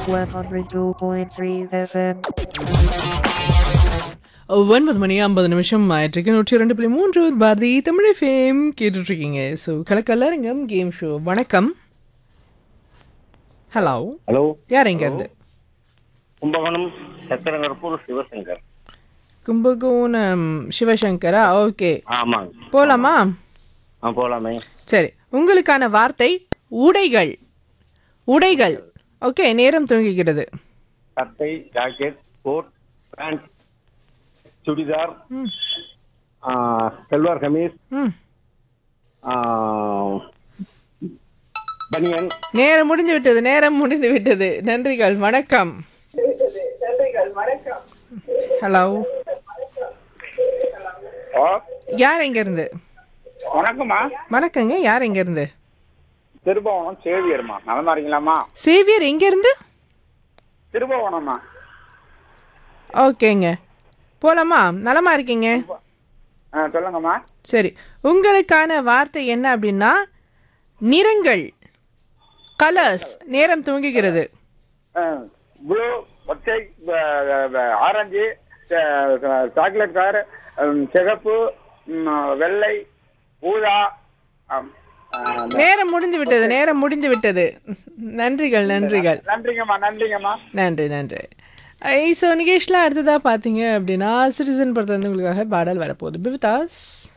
102.3 FM. ஒன்பது மணி ஐம்பது நிமிஷம் ஆயிட்டிருக்கு நூற்றி ரெண்டு புள்ளி மூன்று பாரதி தமிழ் ஃபேம் கேட்டுட்ருக்கீங்க ஸோ கலக்கல்லரங்கம் கேம் ஷோ வணக்கம் ஹலோ ஹலோ யார் எங்க இருந்து கும்பகோணம் சத்திரங்கற்பூர் சிவசங்கர் கும்பகோணம் சிவசங்கரா ஓகே ஆமாங்க போலாமா ஆ போலாமே சரி உங்களுக்கான வார்த்தை உடைகள் உடைகள் ஓகே நேரம் துவங்குகிறது சட்டை ஜாக்கெட் கோட் பேண்ட் சுடிதார் ம் ஆ, செல்வார் கமீஸ் ம் ஆ, பனியன் நேரம் முடிந்து விட்டது நேரம் முடிந்து விட்டது நன்றிகள் வணக்கம் ஹலோ யார் எங்க இருந்து வணக்கம்மா வணக்கங்க யார் எங்க இருந்து திருபுவனம் சேவியர்மா நலமா இருக்கீங்களாம்மா சேவியர் எங்க இருந்து திருபுவனம்மா ஓகேங்க போலாமா நலமா இருக்கீங்க ஆ சொல்லுங்கம்மா சரி உங்களுக்கான வார்த்தை என்ன அப்படின்னா நிறங்கள் கலர்ஸ் நேரம் துவங்குகிறது ப்ளூ பச்சை ஆரஞ்சு சாக்லேட் கார் சிகப்பு ம், வெள்ளை ஊதா ஆம், ஆ, நேரம் முடிந்து விட்டது நேரம் முடிந்து விட்டது நன்றிகள் நன்றிகள் நன்றிங்கம்மா நன்றிங்கம்மா நன்றி நன்றி ஸோ நிகேஷ்லாம் அடுத்ததாக பார்த்தீங்க அப்படின்னா சிட்டிசன் படத்துல இருந்து உங்களுக்காக பாடல் வரப்போகுது பிவிதாஸ்